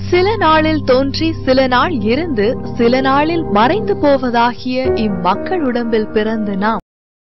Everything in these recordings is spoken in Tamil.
சில நாளில் தோன்றி சில நாள் இருந்து சில நாளில் மறைந்து போவதாகிய இம்மக்கள் உடம்பில் பிறந்த நாம்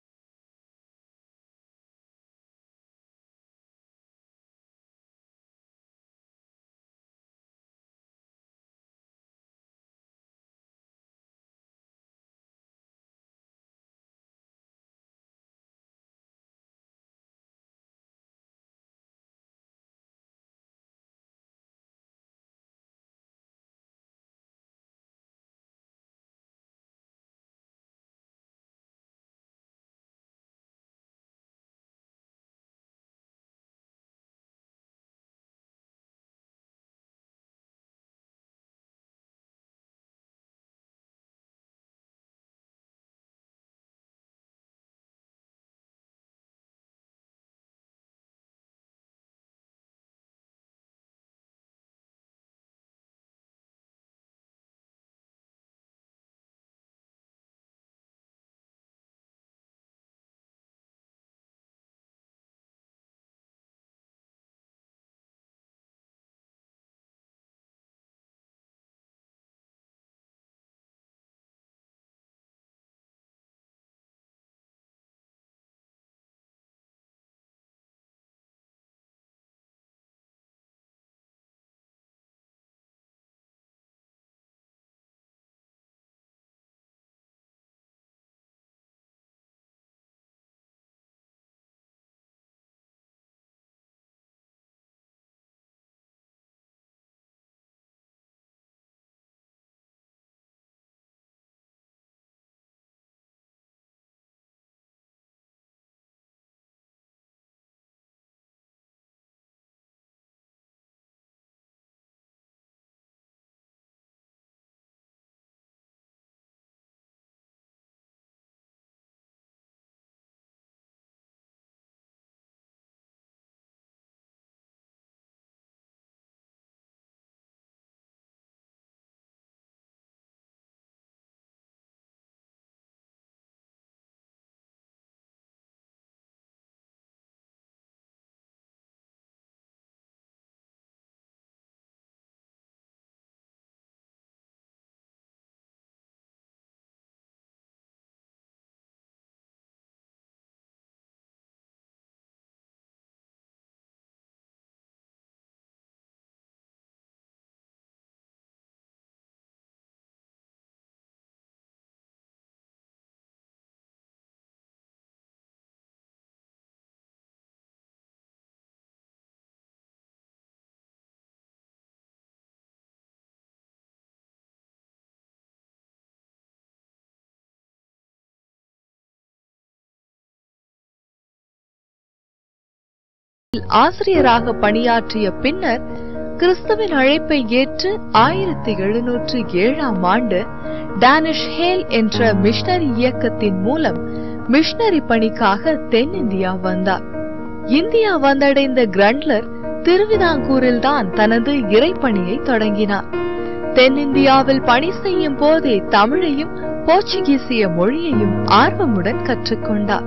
ஆசிரியராக பணியாற்றிய பின்னர் கிறிஸ்துவின் அழைப்பை ஏற்று ஆயிரத்தி எழுநூற்று ஏழாம் ஆண்டு டானிஷ் ஹேல் என்ற மிஷனரி இயக்கத்தின் மூலம் மிஷனரி பணிக்காக தென்னிந்தியா வந்தார் இந்தியா வந்தடைந்த கிரண்ட்லர் திருவிதாங்கூரில்தான் தனது இறைப்பணியை தொடங்கினார் தென்னிந்தியாவில் பணி செய்யும் போதே தமிழையும் போர்ச்சுகீசிய மொழியையும் ஆர்வமுடன் கற்றுக்கொண்டார்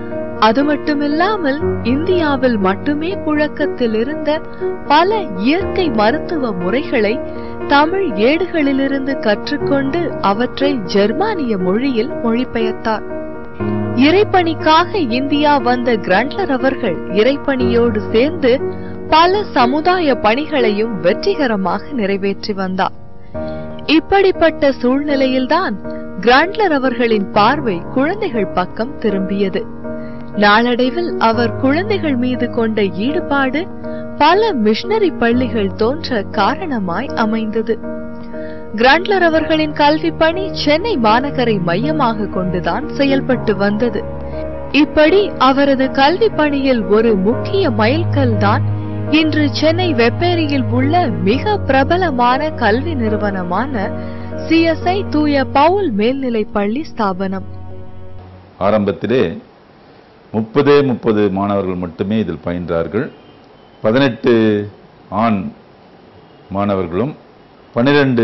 அது மட்டுமில்லாமல் இந்தியாவில் மட்டுமே புழக்கத்தில் இருந்த பல இயற்கை மருத்துவ முறைகளை தமிழ் ஏடுகளிலிருந்து கற்றுக்கொண்டு அவற்றை ஜெர்மானிய மொழியில் மொழிபெயர்த்தார் இறைப்பணிக்காக இந்தியா வந்த கிரண்ட்லர் அவர்கள் இறைப்பணியோடு சேர்ந்து பல சமுதாய பணிகளையும் வெற்றிகரமாக நிறைவேற்றி வந்தார் இப்படிப்பட்ட சூழ்நிலையில்தான் கிராண்ட்லர் அவர்களின் பார்வை குழந்தைகள் பக்கம் திரும்பியது நாளடைவில் அவர் குழந்தைகள் மீது கொண்ட ஈடுபாடு பல மிஷனரி பள்ளிகள் தோன்ற காரணமாய் அமைந்தது கிராண்ட்லர் அவர்களின் கல்வி பணி சென்னை மாநகரை மையமாக கொண்டுதான் செயல்பட்டு வந்தது இப்படி அவரது கல்வி பணியில் ஒரு முக்கிய மைல்கல் தான் இன்று சென்னை வெப்பேரியில் உள்ள மிக பிரபலமான கல்வி நிறுவனமான சிஎஸ்ஐ தூய பவுல் மேல்நிலைப் பள்ளி ஸ்தாபனம் ஆரம்பத்திலே முப்பதே முப்பது மாணவர்கள் மட்டுமே இதில் பயின்றார்கள் பதினெட்டு ஆண் மாணவர்களும் பன்னிரண்டு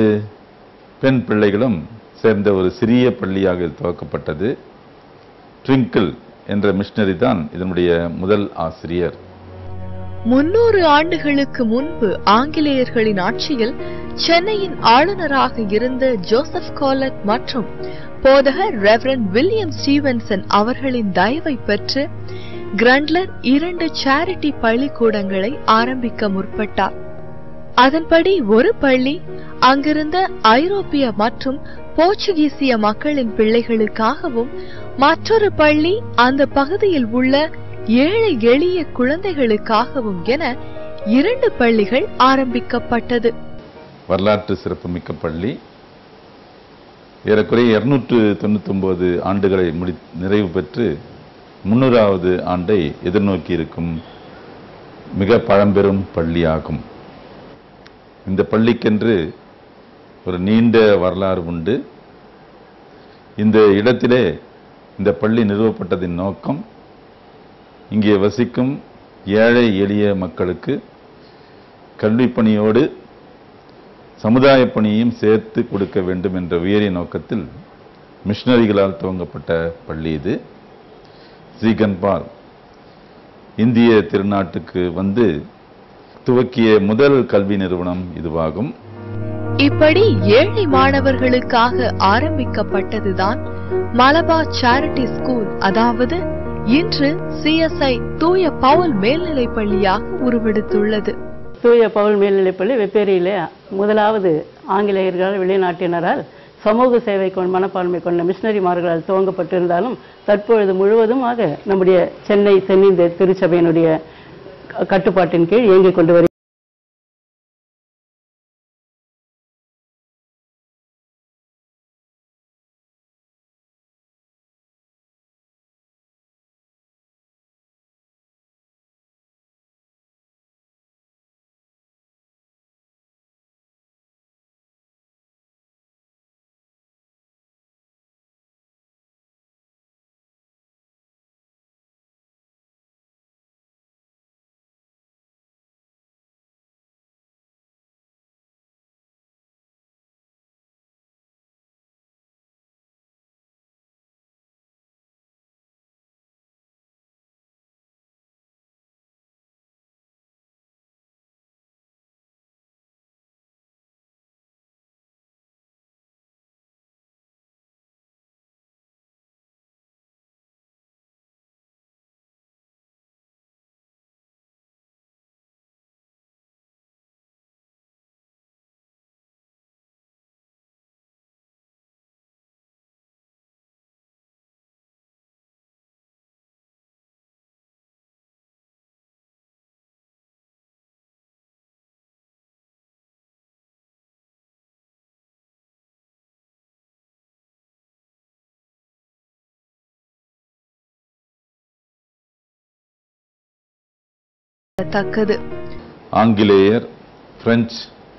பெண் பிள்ளைகளும் சேர்ந்த ஒரு சிறிய பள்ளியாக இது துவக்கப்பட்டது ட்விங்கிள் என்ற மிஷனரி தான் இதனுடைய முதல் ஆசிரியர் முன்னூறு ஆண்டுகளுக்கு முன்பு ஆங்கிலேயர்களின் ஆட்சியில் சென்னையின் ஆளுநராக இருந்த ஜோசப் காலட் மற்றும் போதகர் ரெவரன் வில்லியம் ஸ்டீவன்சன் அவர்களின் தயவை பெற்று கிரண்ட்லர் இரண்டு சேரிட்டி பள்ளிக்கூடங்களை ஆரம்பிக்க முற்பட்டார் அதன்படி ஒரு பள்ளி அங்கிருந்த ஐரோப்பிய மற்றும் போர்ச்சுகீசிய மக்களின் பிள்ளைகளுக்காகவும் மற்றொரு பள்ளி அந்த பகுதியில் உள்ள ஏழை எளிய குழந்தைகளுக்காகவும் என இரண்டு பள்ளிகள் ஆரம்பிக்கப்பட்டது வரலாற்று சிறப்புமிக்க பள்ளி ஏறக்குறைய இருநூற்று தொண்ணூத்தி ஒன்பது ஆண்டுகளை முடி நிறைவு பெற்று முன்னூறாவது ஆண்டை எதிர்நோக்கி இருக்கும் மிக பழம்பெரும் பள்ளியாகும் இந்த பள்ளிக்கென்று ஒரு நீண்ட வரலாறு உண்டு இந்த இடத்திலே இந்த பள்ளி நிறுவப்பட்டதின் நோக்கம் இங்கே வசிக்கும் ஏழை எளிய மக்களுக்கு கல்விப் பணியோடு சமுதாய பணியையும் சேர்த்து கொடுக்க வேண்டும் என்ற உயரிய நோக்கத்தில் மிஷனரிகளால் துவங்கப்பட்ட பள்ளி இது சீகன் பால் இந்திய திருநாட்டுக்கு வந்து துவக்கிய முதல் கல்வி நிறுவனம் இதுவாகும் இப்படி ஏழை மாணவர்களுக்காக ஆரம்பிக்கப்பட்டதுதான் மலபார் சேரிட்டி ஸ்கூல் அதாவது இன்று சிஎஸ்ஐ தூய பவுல் மேல்நிலைப் பள்ளியாக உருவெடுத்துள்ளது தூய பவுல் மேல்நிலைப்பள்ளி வெப்பேரியிலே முதலாவது ஆங்கிலேயர்களால் வெளிநாட்டினரால் சமூக சேவை கொண்ட மனப்பான்மை கொண்ட மிஷினரிமார்களால் துவங்கப்பட்டிருந்தாலும் தற்பொழுது முழுவதுமாக நம்முடைய சென்னை தென்னிந்திய திருச்சபையினுடைய க- கட்டுப்பாட்டின் கீழ் இயங்கிக் கொண்டு வருகிறது தக்கது ஆங்கிலேயர் பிரெஞ்சு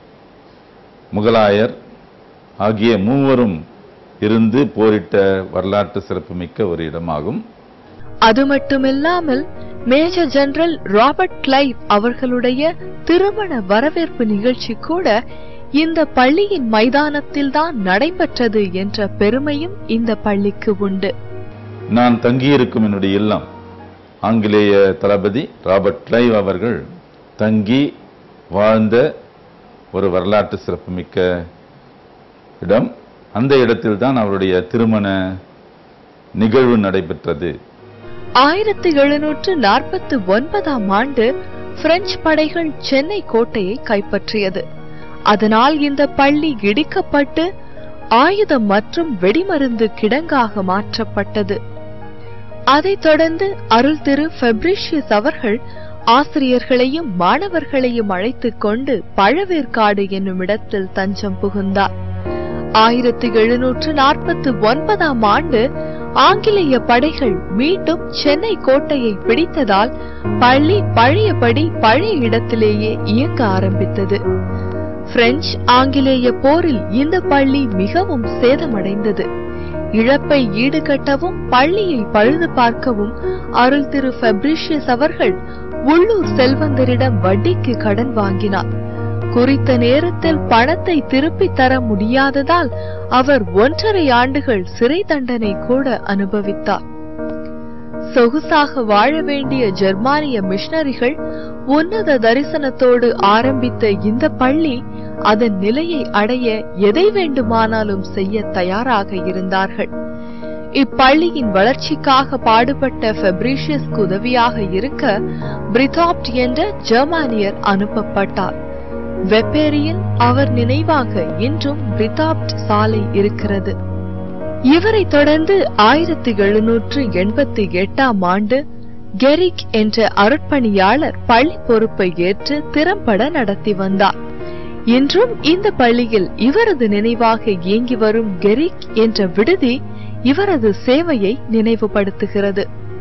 முகலாயர் ஆகிய மூவரும் இருந்து போரிட்ட வரலாற்று சிறப்புமிக்க ஒரு இடமாகும் அது மட்டுமில்லாமல் மேஜர் ஜெனரல் ராபர்ட் கிளைவ் அவர்களுடைய திருமண வரவேற்பு நிகழ்ச்சி கூட இந்த பள்ளியின் மைதானத்தில்தான் நடைபெற்றது என்ற பெருமையும் இந்த பள்ளிக்கு உண்டு நான் தங்கியிருக்கும் என்னுடைய இல்லம் ஆங்கிலேய தளபதி ராபர்ட் கிளைவ் அவர்கள் தங்கி வாழ்ந்த ஒரு வரலாற்று சிறப்புமிக்க இடம் அந்த இடத்தில்தான் அவருடைய திருமண நிகழ்வு நடைபெற்றது ஆயிரத்தி எழுநூற்று நாற்பத்தி ஒன்பதாம் ஆண்டு பிரெஞ்சு படைகள் சென்னை கோட்டையை கைப்பற்றியது அதனால் இந்த பள்ளி இடிக்கப்பட்டு ஆயுதம் மற்றும் வெடிமருந்து கிடங்காக மாற்றப்பட்டது அதைத் தொடர்ந்து அருள் திரு ஃபெப்ரிஷியஸ் அவர்கள் ஆசிரியர்களையும் மாணவர்களையும் அழைத்துக் கொண்டு பழவேற்காடு என்னும் இடத்தில் தஞ்சம் புகுந்தார் ஆயிரத்தி எழுநூற்று நாற்பத்தி ஒன்பதாம் ஆண்டு ஆங்கிலேய படைகள் மீண்டும் சென்னை கோட்டையை பிடித்ததால் பள்ளி பழையபடி பழைய இடத்திலேயே இயங்க ஆரம்பித்தது பிரெஞ்சு ஆங்கிலேய போரில் இந்த பள்ளி மிகவும் சேதமடைந்தது இழப்பை ஈடுகட்டவும் பள்ளியை பழுது பார்க்கவும் அருள் திரு ஃபெப்ரிஷியஸ் அவர்கள் உள்ளூர் செல்வந்தரிடம் வட்டிக்கு கடன் வாங்கினார் குறித்த நேரத்தில் பணத்தை திருப்பித் தர முடியாததால் அவர் ஒன்றரை ஆண்டுகள் சிறை தண்டனை கூட அனுபவித்தார் சொகுசாக வாழ வேண்டிய ஜெர்மானிய மிஷனரிகள் உன்னத தரிசனத்தோடு ஆரம்பித்த இந்த பள்ளி அதன் நிலையை அடைய எதை வேண்டுமானாலும் செய்ய தயாராக இருந்தார்கள் இப்பள்ளியின் வளர்ச்சிக்காக பாடுபட்ட ஃபெப்ரீஷியஸ்க்கு உதவியாக இருக்க பிரிதாப்ட் என்ற ஜெர்மானியர் அனுப்பப்பட்டார் வெப்பேரியில் அவர் நினைவாக இன்றும் பிரிதாப்ட் சாலை இருக்கிறது இவரை தொடர்ந்து ஆயிரத்தி எழுநூற்று எண்பத்தி எட்டாம் ஆண்டு கெரிக் என்ற அருட்பணியாளர் பள்ளி பொறுப்பை ஏற்று திறம்பட நடத்தி வந்தார் இன்றும் இந்த பள்ளியில் இவரது நினைவாக இயங்கி வரும் கெரிக் என்ற விடுதி இவரது சேவையை நினைவுபடுத்துகிறது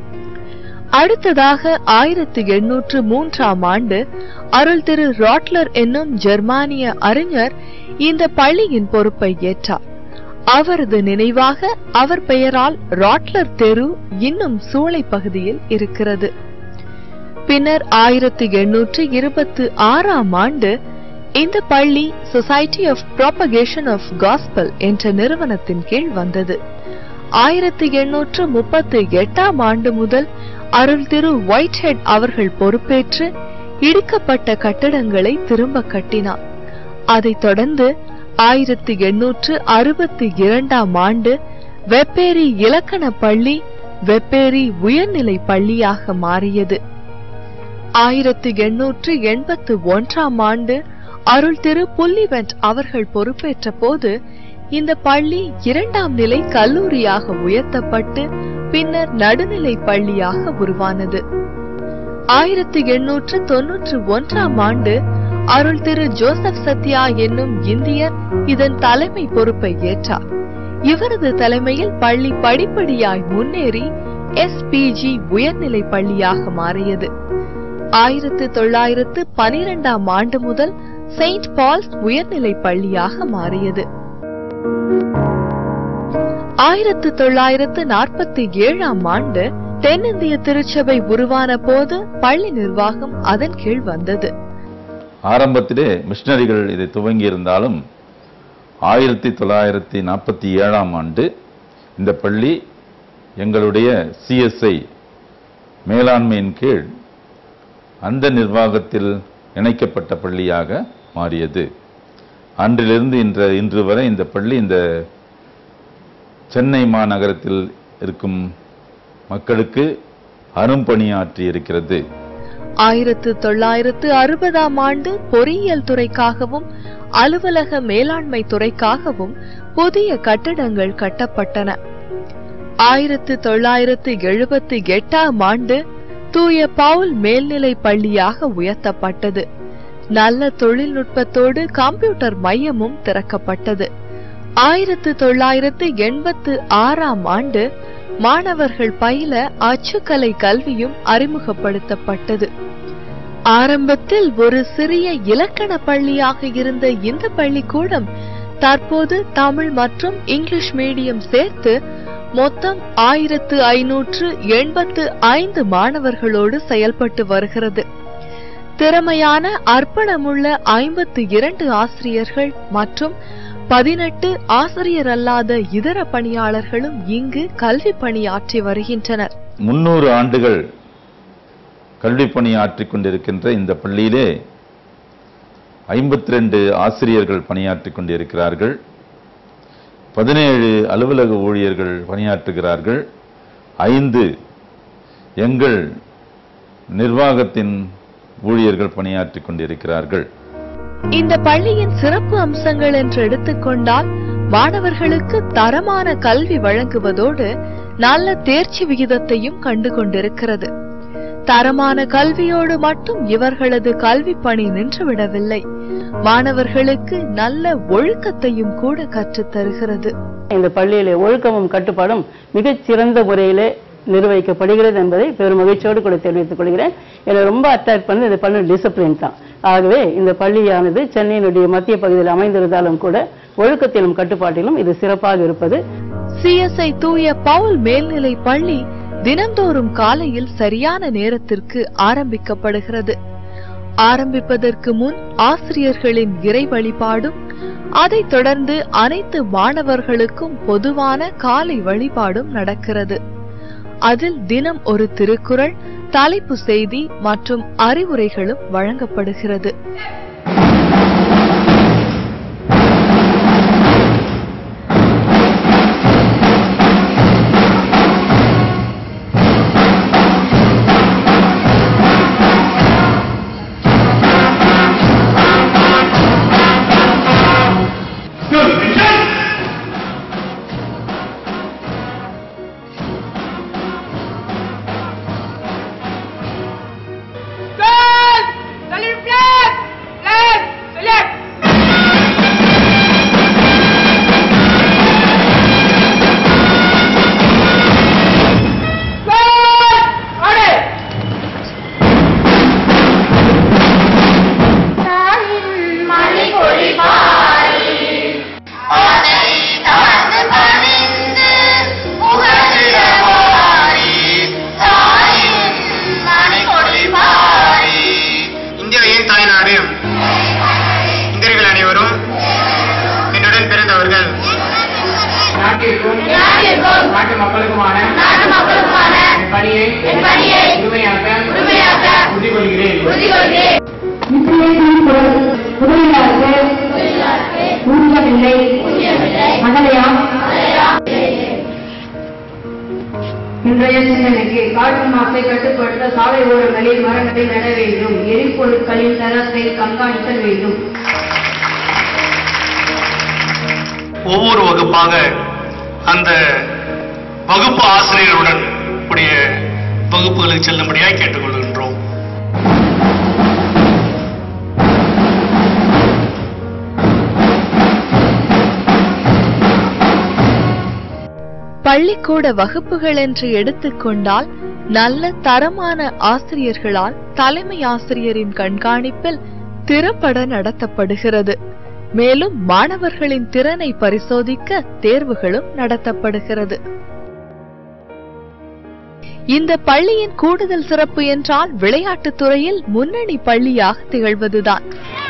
அடுத்ததாக ஆயிரத்தி எண்ணூற்று மூன்றாம் ஆண்டு அருள் திரு ராட்லர் என்னும் ஜெர்மானிய அறிஞர் இந்த பள்ளியின் பொறுப்பை ஏற்றார் அவரது நினைவாக அவர் பெயரால் ராட்லர் தெரு இன்னும் சூளை பகுதியில் இருக்கிறது பின்னர் ஆயிரத்தி எண்ணூற்று இருபத்தி ஆறாம் ஆண்டு இந்த பள்ளி society of propagation of gospel என்ற நிறுவனத்தின் கீழ் வந்தது ஆயிரத்தி எண்ணூற்று முப்பத்தி எட்டாம் ஆண்டு முதல் அருள் திரு ஒயிட் ஹெட் அவர்கள் பொறுப்பேற்று இடிக்கப்பட்ட கட்டடங்களை திரும்ப கட்டினார் அதைத் தொடர்ந்து ஆயிரத்தி எண்ணூற்று அறுபத்தி இரண்டாம் ஆண்டு வெப்பேரி இலக்கண பள்ளி வெப்பேரி உயர்நிலை பள்ளியாக மாறியது ஆயிரத்தி எண்ணூற்று எண்பத்து ஒன்றாம் ஆண்டு அருள் திரு புல்லிவெண்ட் அவர்கள் பொறுப்பேற்ற போது இந்த பள்ளி இரண்டாம் நிலை கல்லூரியாக உயர்த்தப்பட்டு பின்னர் நடுநிலை பள்ளியாக உருவானது ஆயிரத்தி எண்ணூற்று தொன்னூற்று ஒன்றாம் ஆண்டு அருள் திரு ஜோசப் சத்யா என்னும் இந்தியர் இதன் தலைமை பொறுப்பை ஏற்றார் இவரது தலைமையில் பள்ளி படிப்படியாய் முன்னேறி எஸ்பிஜி உயர்நிலை பள்ளியாக மாறியது ஆயிரத்து தொள்ளாயிரத்து பனிரெண்டாம் ஆண்டு முதல் செயின்ட் பால்ஸ் உயர்நிலை பள்ளியாக மாறியது ஆயிரத்து தொள்ளாயிரத்து நாற்பத்தி ஏழாம் ஆண்டு தென்னிந்திய திருச்சபை உருவான போது பள்ளி நிர்வாகம் அதன் கீழ் வந்தது ஆரம்பத்திலே மிஷனரிகள் இதை துவங்கி இருந்தாலும் ஆயிரத்தி தொள்ளாயிரத்தி நாற்பத்தி ஏழாம் ஆண்டு இந்த பள்ளி எங்களுடைய சிஎஸ்ஐ மேலாண்மையின் கீழ் அந்த நிர்வாகத்தில் இணைக்கப்பட்ட பள்ளியாக மாறியது அன்றிலிருந்து இன்ற இன்று வரை இந்த பள்ளி இந்த சென்னை மாநகரத்தில் இருக்கும் மக்களுக்கு அரும்பணியாற்றி இருக்கிறது ஆயிரத்து தொள்ளாயிரத்து அறுபதாம் ஆண்டு பொறியியல் துறைக்காகவும் அலுவலக மேலாண்மை துறைக்காகவும் புதிய கட்டடங்கள் கட்டப்பட்டன ஆயிரத்து தொள்ளாயிரத்து எழுபத்தி எட்டாம் ஆண்டு தூய பவுல் மேல்நிலை பள்ளியாக உயர்த்தப்பட்டது நல்ல தொழில்நுட்பத்தோடு கம்ப்யூட்டர் மையமும் திறக்கப்பட்டது ஆயிரத்து தொள்ளாயிரத்து எண்பத்து ஆறாம் ஆண்டு மாணவர்கள் பயில அச்சுக்கலை கல்வியும் அறிமுகப்படுத்தப்பட்டது ஆரம்பத்தில் ஒரு சிறிய இலக்கண பள்ளியாக இருந்த இந்த பள்ளிக்கூடம் தற்போது தமிழ் மற்றும் இங்கிலீஷ் மீடியம் சேர்த்து மொத்தம் ஆயிரத்து ஐநூற்று எண்பத்து ஐந்து மாணவர்களோடு செயல்பட்டு வருகிறது திறமையான அர்ப்பணமுள்ள ஐம்பத்து இரண்டு ஆசிரியர்கள் மற்றும் பதினெட்டு ஆசிரியர் அல்லாத இதர பணியாளர்களும் இங்கு கல்வி பணியாற்றி வருகின்றனர் முன்னூறு ஆண்டுகள் கல்வி பணியாற்றிக் கொண்டிருக்கின்ற இந்த பள்ளியிலே ஐம்பத்தி ரெண்டு ஆசிரியர்கள் பணியாற்றிக் கொண்டிருக்கிறார்கள் பதினேழு அலுவலக ஊழியர்கள் பணியாற்றுகிறார்கள் ஐந்து எங்கள் நிர்வாகத்தின் ஊழியர்கள் பணியாற்றிக் கொண்டிருக்கிறார்கள் இந்த பள்ளியின் சிறப்பு அம்சங்கள் என்று எடுத்துக்கொண்டால் மாணவர்களுக்கு தரமான கல்வி வழங்குவதோடு நல்ல தேர்ச்சி விகிதத்தையும் கண்டு கொண்டிருக்கிறது தரமான கல்வியோடு மட்டும் இவர்களது கல்வி பணி நின்றுவிடவில்லை மாணவர்களுக்கு நல்ல ஒழுக்கத்தையும் கூட கற்றுத் தருகிறது இந்த பள்ளியிலே ஒழுக்கமும் கட்டுப்பாடும் மிகச் சிறந்த முறையிலே நிர்வகிக்கப்படுகிறது என்பதை பெரும் மகிழ்ச்சியோடு கூட தெரிவித்துக் கொள்கிறேன் என்னை ரொம்ப அட்ராக்ட் பண்ணி இந்த பள்ளி டிசிப்ளின் தான் ஆகவே இந்த பள்ளியானது சென்னையினுடைய மத்திய பகுதியில் அமைந்திருந்தாலும் கூட ஒழுக்கத்திலும் கட்டுப்பாட்டிலும் இது சிறப்பாக இருப்பது சிஎஸ்ஐ தூய பவுல் மேல்நிலை பள்ளி தினந்தோறும் காலையில் சரியான நேரத்திற்கு ஆரம்பிக்கப்படுகிறது ஆரம்பிப்பதற்கு முன் ஆசிரியர்களின் இறை வழிபாடும் அதைத் தொடர்ந்து அனைத்து மாணவர்களுக்கும் பொதுவான காலை வழிபாடும் நடக்கிறது அதில் தினம் ஒரு திருக்குறள் தலைப்பு செய்தி மற்றும் அறிவுரைகளும் வழங்கப்படுகிறது Salut Flag Flag Select Flag Order இந்தியாவின் தாய்நாடு இந்தியர்கள் அனைவரும் என்னுடன் பிறந்தவர்கள் நாட்டிற்கும் நாட்டு மக்களுக்குமான என் பணியை உரிமையாக்க உறுதிகொள்கிறேன் இன்றைய சிந்தனைக்கு காற்று மாசை கட்டுப்படுத்த சாலை ஓரங்களில் மரங்களை நட வேண்டும் எரிபொருட்களின் தரத்தை கண்காணித்தல் வேண்டும் ஒவ்வொரு வகுப்பாக அந்த வகுப்பு ஆசிரியருடன் கூடிய வகுப்புகளுக்கு செல்லும்படியாக கேட்டுக்கொள்கின்றோம் பள்ளிக்கூட வகுப்புகள் என்று எடுத்துக்கொண்டால் நல்ல தரமான ஆசிரியர்களால் தலைமை ஆசிரியரின் கண்காணிப்பில் திறப்பட நடத்தப்படுகிறது மேலும் மாணவர்களின் திறனை பரிசோதிக்க தேர்வுகளும் நடத்தப்படுகிறது இந்த பள்ளியின் கூடுதல் சிறப்பு என்றால் விளையாட்டுத் துறையில் முன்னணி பள்ளியாக திகழ்வதுதான்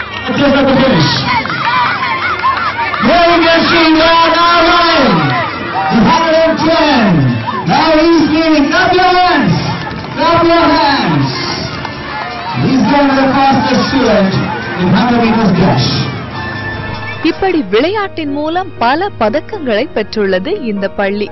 Now he's giving up your hands. Clap your hands. He's going to the fastest student in 100 meters dash. இப்படி விளையாட்டின் மூலம் பல பதக்கங்களை பெற்றுள்ளது இந்த பள்ளி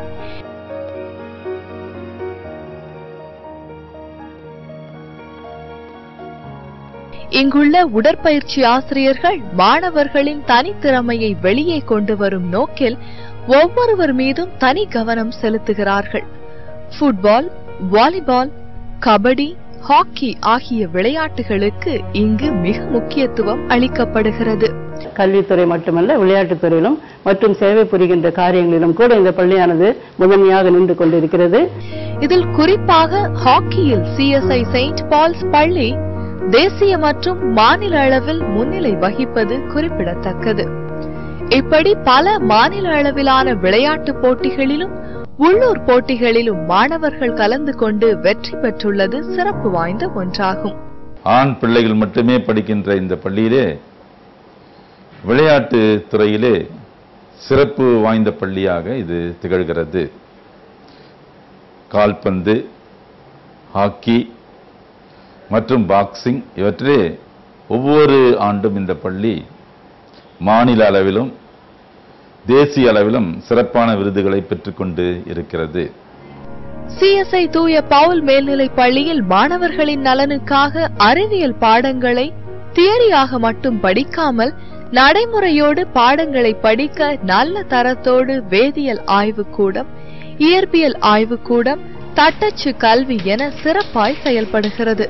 இங்குள்ள உடற்பயிற்சி ஆசிரியர்கள் மாணவர்களின் தனித்திறமையை வெளியே கொண்டு வரும் நோக்கில் ஒவ்வொருவர் மீதும் தனி கவனம் செலுத்துகிறார்கள் ஃபுட்பால் வாலிபால் கபடி ஹாக்கி ஆகிய விளையாட்டுகளுக்கு இங்கு மிக முக்கியத்துவம் அளிக்கப்படுகிறது கல்வித்துறை மட்டுமல்ல விளையாட்டுத் துறையிலும் மற்றும் சேவை புரிகின்ற காரியங்களிலும் கூட இந்த பள்ளியானது முதன்மையாக நின்று கொண்டிருக்கிறது இதில் குறிப்பாக ஹாக்கியில் சிஎஸ்ஐ செயின்ட் பால்ஸ் பள்ளி தேசிய மற்றும் மாநில அளவில் முன்னிலை வகிப்பது குறிப்பிடத்தக்கது இப்படி பல மாநில அளவிலான விளையாட்டுப் போட்டிகளிலும் உள்ளூர் போட்டிகளிலும் மாணவர்கள் கலந்து கொண்டு வெற்றி பெற்றுள்ளது சிறப்பு வாய்ந்த ஒன்றாகும் ஆண் பிள்ளைகள் மட்டுமே படிக்கின்ற இந்த பள்ளியிலே விளையாட்டு துறையிலே சிறப்பு வாய்ந்த பள்ளியாக இது திகழ்கிறது கால்பந்து ஹாக்கி மற்றும் பாக்ஸிங் இவற்றிலே ஒவ்வொரு ஆண்டும் இந்த பள்ளி மாநில அளவிலும் தேசிய அளவிலும் சிறப்பான விருதுகளை பெற்றுக்கொண்டு இருக்கிறது சிஎஸ்ஐ தூய பவுல் மேல்நிலைப் பள்ளியில் மாணவர்களின் நலனுக்காக அறிவியல் பாடங்களை தியரியாக மட்டும் படிக்காமல் நடைமுறையோடு பாடங்களை படிக்க நல்ல தரத்தோடு வேதியியல் ஆய்வுக்கூடம் இயற்பியல் ஆய்வுக்கூடம் தட்டச்சு கல்வி என சிறப்பாய் செயல்படுகிறது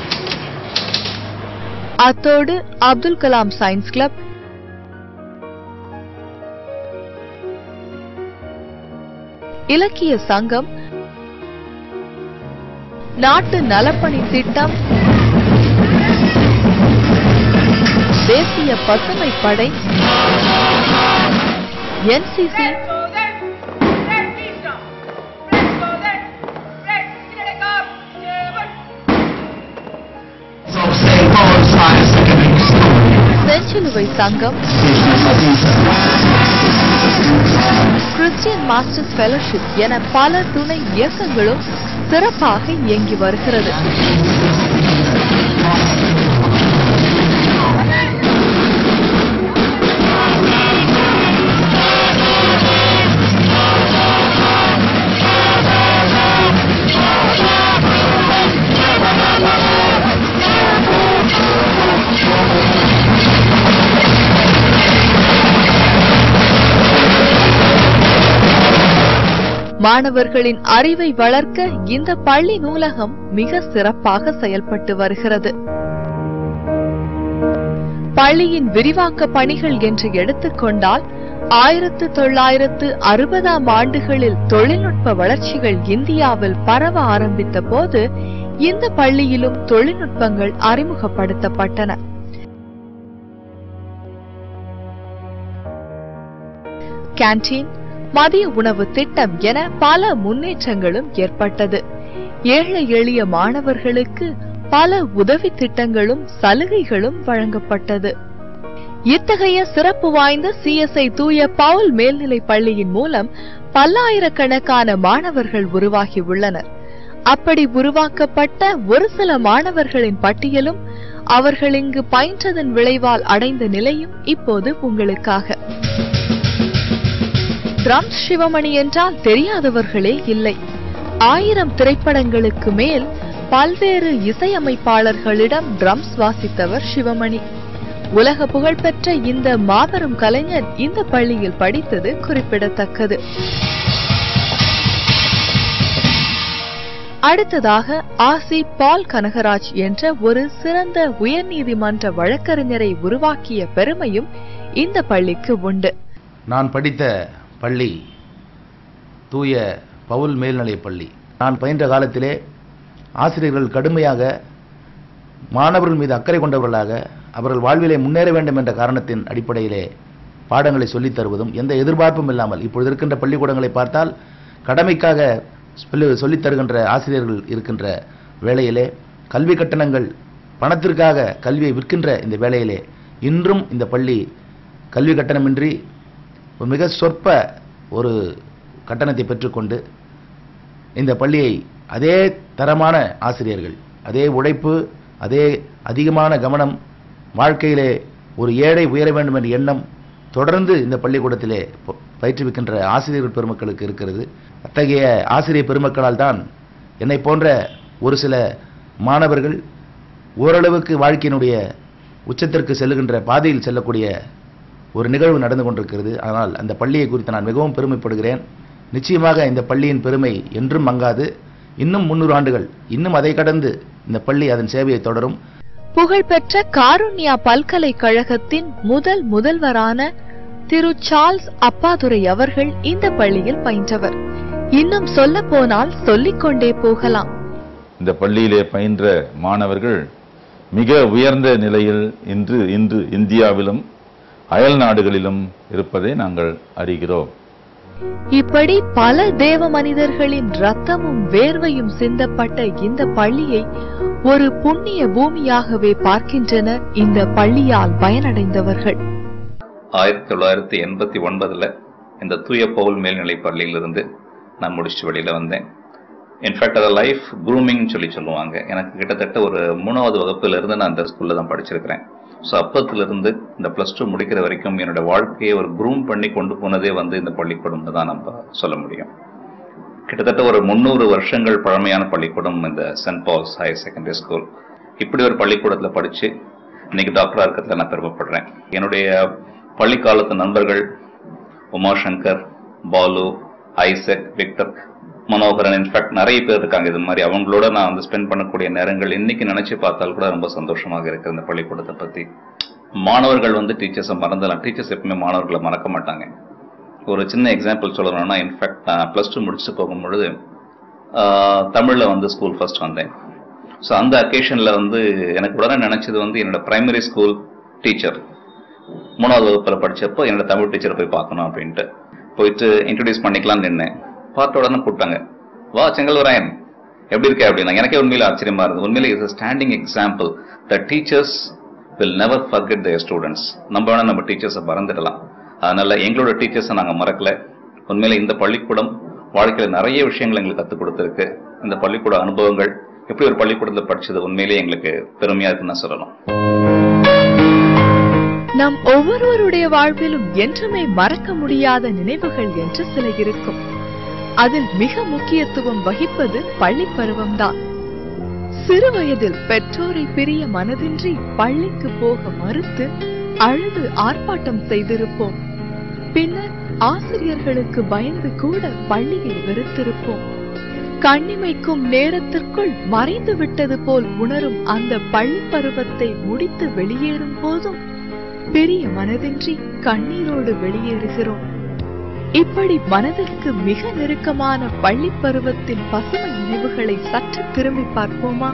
அத்தோடு அப்துல் கலாம் சயின்ஸ் கிளப் இலக்கிய சங்கம் நாட்டு நலப்பணி திட்டம் தேசிய பசுமை படை NCC Red Golden Red Keystone Red Golden Red Telecom Seven From St. Paul's Higher Secondary School. செஞ்சிலுவை சங்கம் Station Sabita. Christian masters fellowship என பல துணை இயக்கங்களும் சிறப்பாக இயங்கி வருகிறது மாணவர்களின் அறிவை வளர்க்க இந்த பள்ளி நூலகம் மிக சிறப்பாக செயல்பட்டு வருகிறது பள்ளியின் விரிவாக்க பணிகள் என்று எடுத்துக்கொண்டால் ஆயிரத்து தொள்ளாயிரத்து அறுபதாம் ஆண்டுகளில் தொழில்நுட்ப வளர்ச்சிகள் இந்தியாவில் பரவ ஆரம்பித்த போது இந்த பள்ளியிலும் தொழில்நுட்பங்கள் அறிமுகப்படுத்தப்பட்டன கேண்டீன் மதிய உணவு திட்டம் என பல முன்னேற்றங்களும் ஏற்பட்டது ஏழை எளிய மாணவர்களுக்கு பல உதவி திட்டங்களும் சலுகைகளும் வழங்கப்பட்டது இத்தகைய சிறப்பு வாய்ந்த சிஎஸ்ஐ தூய பவுல் மேல்நிலைப் பள்ளியின் மூலம் பல்லாயிரக்கணக்கான மாணவர்கள் உருவாகி உள்ளனர் அப்படி உருவாக்கப்பட்ட ஒரு சில மாணவர்களின் பட்டியலும் அவர்கள் இங்கு பயின்றதன் விளைவால் அடைந்த நிலையும் இப்போது உங்களுக்காக ட்ரம்ஸ் சிவமணி என்றால் தெரியாதவர்களே இல்லை ஆயிரம் திரைப்படங்களுக்கு மேல் பல்வேறு இசையமைப்பாளர்களிடம் ட்ரம்ஸ் வாசித்தவர் சிவமணி உலக புகழ்பெற்ற இந்த மாபெரும் கலைஞர் இந்த பள்ளியில் படித்தது குறிப்பிடத்தக்கது அடுத்ததாக ஆசி பால் கனகராஜ் என்ற ஒரு சிறந்த உயர்நீதிமன்ற வழக்கறிஞரை உருவாக்கிய பெருமையும் இந்த பள்ளிக்கு உண்டு நான் படித்த பள்ளி தூய பவுல் மேல்நிலைப் பள்ளி நான் பயின்ற காலத்திலே ஆசிரியர்கள் கடுமையாக மாணவர்கள் மீது அக்கறை கொண்டவர்களாக அவர்கள் வாழ்விலே முன்னேற வேண்டும் என்ற காரணத்தின் அடிப்படையிலே பாடங்களை சொல்லித் தருவதும் எந்த எதிர்பார்ப்பும் இல்லாமல் இப்பொழுது இருக்கின்ற பள்ளிக்கூடங்களை பார்த்தால் கடமைக்காக சொல்லி- சொல்லித் தருகின்ற ஆசிரியர்கள் இருக்கின்ற வேளையிலே கல்வி கட்டணங்கள் பணத்திற்காக கல்வியை விற்கின்ற இந்த வேளையிலே இன்றும் இந்த பள்ளி கல்வி கட்டணமின்றி ஒரு மிக சொற்ப ஒரு கட்டணத்தை பெற்றுக்கொண்டு இந்த பள்ளியை அதே தரமான ஆசிரியர்கள் அதே உழைப்பு அதே அதிகமான கவனம் வாழ்க்கையிலே ஒரு ஏழை உயர வேண்டும் என்ற எண்ணம் தொடர்ந்து இந்த பள்ளிக்கூடத்திலே ப- பயிற்றுவிக்கின்ற ஆசிரியர்கள் பெருமக்களுக்கு இருக்கிறது அத்தகைய ஆசிரியர் பெருமக்களால் தான் என்னை போன்ற ஒரு சில மாணவர்கள் ஓரளவுக்கு வாழ்க்கையினுடைய உச்சத்திற்கு செல்லுகின்ற பாதையில் செல்லக்கூடிய ஒரு நிகழ்வு நடந்து கொண்டிருக்கிறது ஆனால் அந்த பள்ளியை குறித்து நான் மிகவும் பெருமைப்படுகிறேன் நிச்சயமாக இந்த பள்ளியின் பெருமை என்றும் மங்காது இன்னும் முன்னூறு ஆண்டுகள் இன்னும் அதை கடந்து இந்த பள்ளி அதன் சேவையை தொடரும் புகழ்பெற்ற காருண்யா பல்கலைக்கழகத்தின் முதல் முதல்வரான திரு சார்ல்ஸ் அப்பாதுரை அவர்கள் இந்த பள்ளியில் பயின்றவர் இன்னும் சொல்ல போனால் சொல்லிக்கொண்டே போகலாம் இந்த பள்ளியிலே பயின்ற மாணவர்கள் மிக உயர்ந்த நிலையில் இன்று இன்று இந்தியாவிலும் அயல் நாடுகளிலும் இருப்பதை நாங்கள் அறிகிறோம் இப்படி பல தேவ மனிதர்களின் ரத்தமும் வேர்வையும் சிந்தப்பட்ட இந்த பள்ளியை ஒரு புண்ணிய பூமியாகவே பார்க்கின்றனர் இந்த பள்ளியால் பயனடைந்தவர்கள் ஆயிரத்தி தொள்ளாயிரத்தி எண்பத்தி ஒன்பதுல இந்த தூய பவுல் மேல்நிலைப் பள்ளியிலிருந்து நான் முடிச்சுட்டு வெளியில வந்தேன் இன்ஃபேக்ட் அதை லைஃப் க்ரூமிங் சொல்லி சொல்லுவாங்க எனக்கு கிட்டத்தட்ட ஒரு மூணாவது வகுப்புல இருந்து நான் அந்த ஸ்கூல்ல தான் படிச்சிருக்கிறேன் ஸோ அப்பத்துல இருந்து இந்த ப்ளஸ் டூ முடிக்கிற வரைக்கும் என்னோட வாழ்க்கையை ஒரு க்ரூம் பண்ணி கொண்டு போனதே வந்து இந்த பள்ளிக்கூடம் தான் நம்ம சொல்ல முடியும் கிட்டத்தட்ட ஒரு முந்நூறு வருஷங்கள் பழமையான பள்ளிக்கூடம் இந்த saint Paul's higher secondary school இப்படி ஒரு பள்ளிக்கூடத்தில் படிச்சு இன்னைக்கு டாக்டரா இருக்கிறதுல நான் பெருமைப்படுறேன் என்னுடைய பள்ளி காலத்து நண்பர்கள் Umashankar Balu Isaac Victor Manoharan in fact நிறைய பேர் இருக்காங்க இது மாதிரி அவங்களோட நான் வந்து ஸ்பெண்ட் பண்ணக்கூடிய நேரங்கள் இன்னைக்கு நினைச்சு பார்த்தால் கூட ரொம்ப சந்தோஷமாக இருக்கு இந்த பள்ளிக்கூடத்தை பத்தி மாணவர்கள் வந்து டீச்சர்ஸை மறந்துடலாம் டீச்சர்ஸ் எப்பவுமே மாணவர்களை மறக்க மாட்டாங்க ஒரு சின்ன எக்ஸாம்பிள் சொல்லணும்னா இன்ஃபேக்ட் நான் ப்ளஸ் டூ முடிச்சுட்டு போகும்பொழுது ஆஹ், தமிழ்ல வந்து ஸ்கூல் ஃபர்ஸ்ட் வந்தேன் ஸோ அந்த அக்கேஷன்ல வந்து எனக்கு உடனே நினைச்சது வந்து என்னோட பிரைமரி ஸ்கூல் டீச்சர் மூணாவது வகுப்புல படிச்சப்போ என்னோட தமிழ் டீச்சரை போய் பார்க்கணும் அப்படின்ட்டு போயிட்டு இன்ட்ரடியூஸ் பண்ணிக்கலாம்னு நின்னேன் பார்த்த உடனே கூப்பிட்டாங்க வா செங்கல்வராயன் எப்படி இருக்க அப்படின்னா எனக்கே உண்மையில ஆச்சரியமா இருந்தது உண்மையில is standing example the teachers will never forget their students நம்ம வேணா நம்ம டீச்சர்ஸை மறந்துடலாம் அதனால எங்களோட டீச்சர்ஸை நாங்க மறக்கல உண்மையில இந்த பள்ளிக்கூடம் வாழ்க்கையில நிறைய விஷயங்கள் எங்களுக்கு கற்றுக் கொடுத்துருக்கு இந்த பள்ளிக்கூட அனுபவங்கள் எப்படி ஒரு பள்ளிக்கூடத்தில் படிச்சது உண்மையிலேயே எங்களுக்கு பெருமையா இருக்குன்னு சொல்லலாம் நம் ஒவ்வொருவருடைய வாழ்விலும் என்றுமே மறக்க முடியாத நினைவுகள் என்று சில இருக்கும் அதில் மிக முக்கியத்துவம் வகிப்பது பள்ளி பருவம்தான் சிறு வயதில் பெற்றோரை பிரிய மனதின்றி பள்ளிக்கு போக மறுத்து அழுது ஆர்ப்பாட்டம் செய்திருப்போம் பின்னர் ஆசிரியர்களுக்கு பயந்து கூட பள்ளியை வெறுத்திருப்போம் கண்ணிமைக்கும் நேரத்திற்குள் மறைந்து விட்டது போல் உணரும் அந்த பள்ளி பருவத்தை முடித்து வெளியேறும் போதும் பெரிய மனதின்றி கண்ணீரோடு வெளியேறுகிறோம் இப்படி மனதிற்கு மிக நெருக்கமான பள்ளி பருவத்தின் பசுமை நினைவுகளை சற்று திரும்பி பார்ப்போமா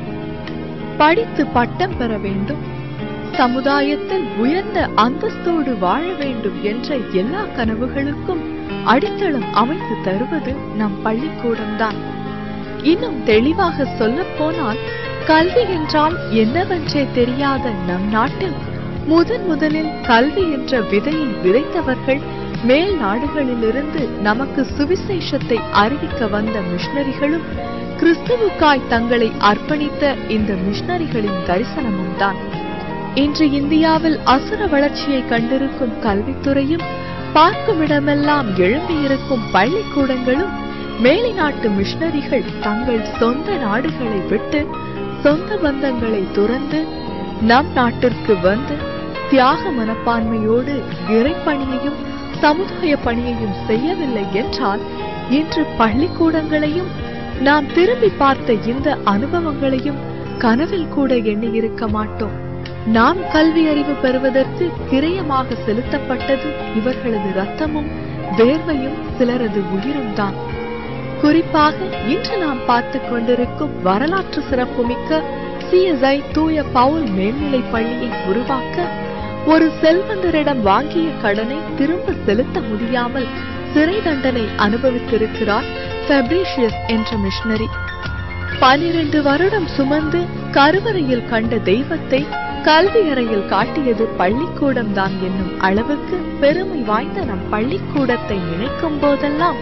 படித்து பட்டம் பெற வேண்டும் சமுதாயத்தில் உயர்ந்த அந்தஸ்தோடு வாழ வேண்டும் என்ற எல்லா கனவுகளுக்கும் அடித்தளம் அமைத்து தருவது நம் பள்ளிக்கூடம்தான் இன்னும் தெளிவாக சொல்லப் போனால் கல்வி என்றால் என்னவென்றே தெரியாத நம் நாட்டில் முதன் முதலில் கல்வி என்ற விதையை விதைத்தவர்கள் மேல் நாடுகளிலிருந்து நமக்கு சுவிசேஷத்தை அறிவிக்க வந்த மிஷனரிகளும் கிறிஸ்துவுக்காய் தங்களை அர்ப்பணித்த இந்த மிஷனரிகளின் தரிசனமும் தான் இன்று இந்தியாவில் அசுர வளர்ச்சியை கண்டிருக்கும் கல்வித்துறையும் பார்க்குமிடமெல்லாம் எழும்பியிருக்கும் பள்ளிக்கூடங்களும் மேலை நாட்டு மிஷனரிகள் தங்கள் சொந்த நாடுகளை விட்டு சொந்த பந்தங்களை துறந்து நம் நாட்டிற்கு வந்து தியாக மனப்பான்மையோடு இறைப்பணியையும் சமுதாய பணியையும் செய்யவில்லை என்றால் இன்று பள்ளிக்கூடங்களையும் நாம் திரும்பி பார்த்த இந்த அனுபவங்களையும் கனவில் கூட எண்ணியிருக்க மாட்டோம் நாம் கல்வி அறிவு பெறுவதற்கு கிரயமாக செலுத்தப்பட்டது இவர்களது ரத்தமும் வேர்வையும் சிலரது உயிரும் தான் குறிப்பாக இன்று நாம் பார்த்துக் கொண்டிருக்கும் வரலாற்று சிறப்புமிக்க சிஎஸ்ஐ தூய பவுல் மேல்நிலைப் பள்ளியை உருவாக்க ஒரு செல்வந்தரிடம் வாங்கிய கடனை திரும்ப செலுத்த முடியாமல் சிறை தண்டனை அனுபவித்திருக்கிறார் ஃபெப்ரீஷியஸ் என்ற மிஷனரி பனிரெண்டு வருடம் சுமந்து கருவறையில் கண்ட தெய்வத்தை கல்வி அறையில் காட்டியது பள்ளிக்கூடம் தான் என்னும் அளவுக்கு பெருமை வாய்ந்த நம் பள்ளிக்கூடத்தை நினைக்கும் போதெல்லாம்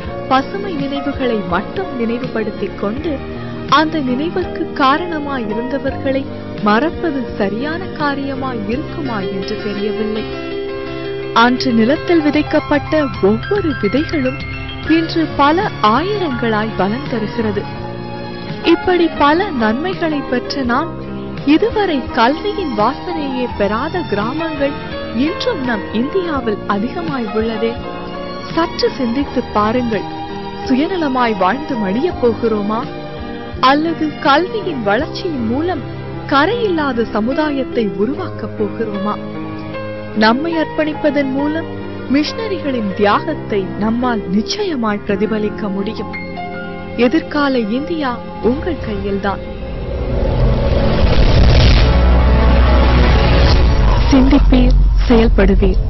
பசுமை நினைவுகளை மட்டும் நினைவுபடுத்திக் கொண்டு அந்த நினைவுக்கு காரணமாய் இருந்தவர்களை மறப்பது சரியான காரியமாய் இருக்குமா என்று தெரியவில்லை அன்று நிலத்தில் விதைக்கப்பட்ட ஒவ்வொரு விதைகளும் இன்று பல ஆயிரங்களாய் பலன் தருகிறது இப்படி பல நன்மைகளை பெற்ற நாம் இதுவரை கல்வியின் வாசனையே பெறாத கிராமங்கள் இன்றும் நம் இந்தியாவில் அதிகமாய் உள்ளதே சற்று சிந்தித்து பாருங்கள் சுயநலமாய் வாழ்ந்து மடியப் போகிறோமா அல்லது கல்வியின் வளர்ச்சியின் மூலம் கரையில்லாத சமுதாயத்தை உருவாக்கப் போகிறோமா நம்மை அர்ப்பணிப்பதன் மூலம் மிஷனரிகளின் தியாகத்தை நம்மால் நிச்சயமாய் பிரதிபலிக்க முடியும் எதிர்கால இந்தியா உங்கள் கையில்தான் சிந்திப்பீர் செயல்படுவீர்